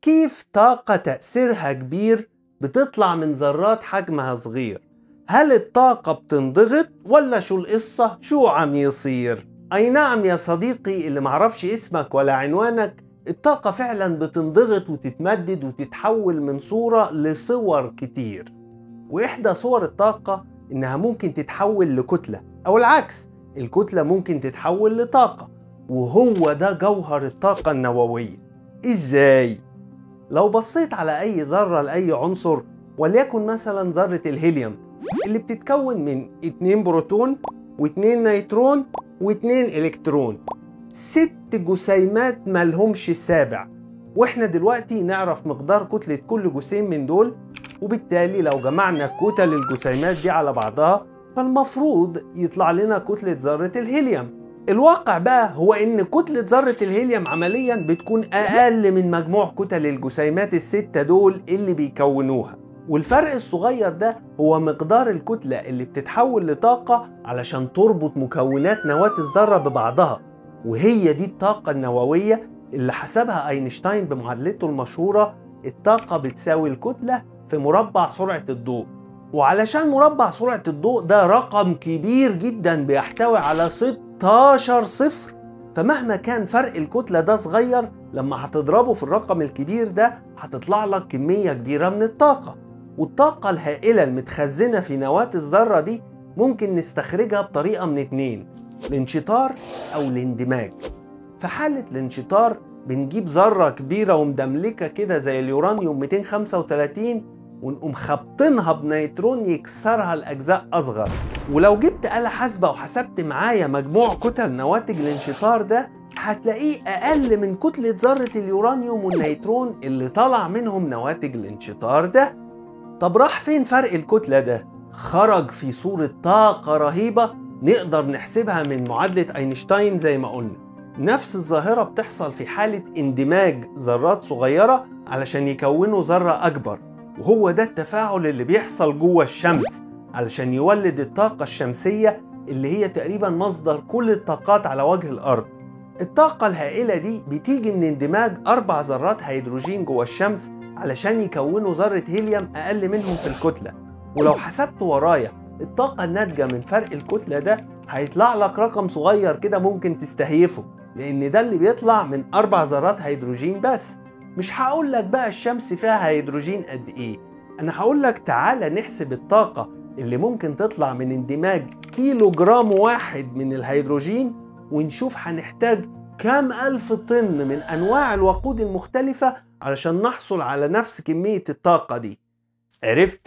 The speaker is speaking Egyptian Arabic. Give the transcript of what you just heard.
كيف طاقة تأثيرها كبير بتطلع من ذرات حجمها صغير هل الطاقة بتنضغط ولا شو القصة شو عم يصير أي نعم يا صديقي اللي معرفش اسمك ولا عنوانك الطاقة فعلا بتنضغط وتتمدد وتتحول من صورة لصور كتير وإحدى صور الطاقة إنها ممكن تتحول لكتلة أو العكس الكتلة ممكن تتحول لطاقة وهو ده جوهر الطاقة النووية إزاي؟ لو بصيت على أي ذرة لأي عنصر وليكن مثلا ذرة الهيليوم اللي بتتكون من اتنين بروتون واتنين نيترون واتنين إلكترون ست جسيمات ملهمش سابع واحنا دلوقتي نعرف مقدار كتلة كل جسيم من دول وبالتالي لو جمعنا كتل الجسيمات دي على بعضها فالمفروض يطلع لنا كتلة ذرة الهيليوم الواقع بقى هو ان كتلة ذرة الهيليوم عمليا بتكون اقل من مجموع كتل الجسيمات الستة دول اللي بيكونوها والفرق الصغير ده هو مقدار الكتلة اللي بتتحول لطاقة علشان تربط مكونات نواة الذرة ببعضها وهي دي الطاقة النووية اللي حسبها أينشتاين بمعادلته المشهورة الطاقة بتساوي الكتلة في مربع سرعة الضوء وعلشان مربع سرعة الضوء ده رقم كبير جدا بيحتوي على 16 صفر فمهما كان فرق الكتلة ده صغير لما هتضربه في الرقم الكبير ده هتطلع لك كمية كبيرة من الطاقة والطاقة الهائلة المتخزنة في نواة الذرة دي ممكن نستخرجها بطريقة من اتنين الانشطار أو الاندماج في حالة الانشطار بنجيب ذرة كبيرة ومدملكة كده زي اليورانيوم 235 ونقوم خابطينها بنيترون يكسرها لأجزاء أصغر ولو جبت آلة حاسبة وحسبت معايا مجموع كتل نواتج الانشطار ده هتلاقيه أقل من كتلة ذرة اليورانيوم والنيترون اللي طلع منهم نواتج الانشطار ده طب راح فين فرق الكتلة ده؟ خرج في صورة طاقة رهيبة نقدر نحسبها من معادلة أينشتاين زي ما قلنا نفس الظاهرة بتحصل في حالة اندماج ذرات صغيرة علشان يكونوا ذرة أكبر وهو ده التفاعل اللي بيحصل جوه الشمس علشان يولد الطاقة الشمسية اللي هي تقريبا مصدر كل الطاقات على وجه الأرض الطاقة الهائلة دي بتيجي من اندماج أربع ذرات هيدروجين جوه الشمس علشان يكونوا ذرة هيليوم أقل منهم في الكتلة ولو حسبت ورايا الطاقة الناتجة من فرق الكتلة ده هيطلع لك رقم صغير كده ممكن تستهيفه لأن ده اللي بيطلع من أربع ذرات هيدروجين بس مش هقول لك بقى الشمس فيها هيدروجين قد إيه أنا هقول لك تعالى نحسب الطاقة اللي ممكن تطلع من اندماج كيلو جرام واحد من الهيدروجين ونشوف هنحتاج كام ألف طن من أنواع الوقود المختلفة علشان نحصل على نفس كمية الطاقة دي عرفت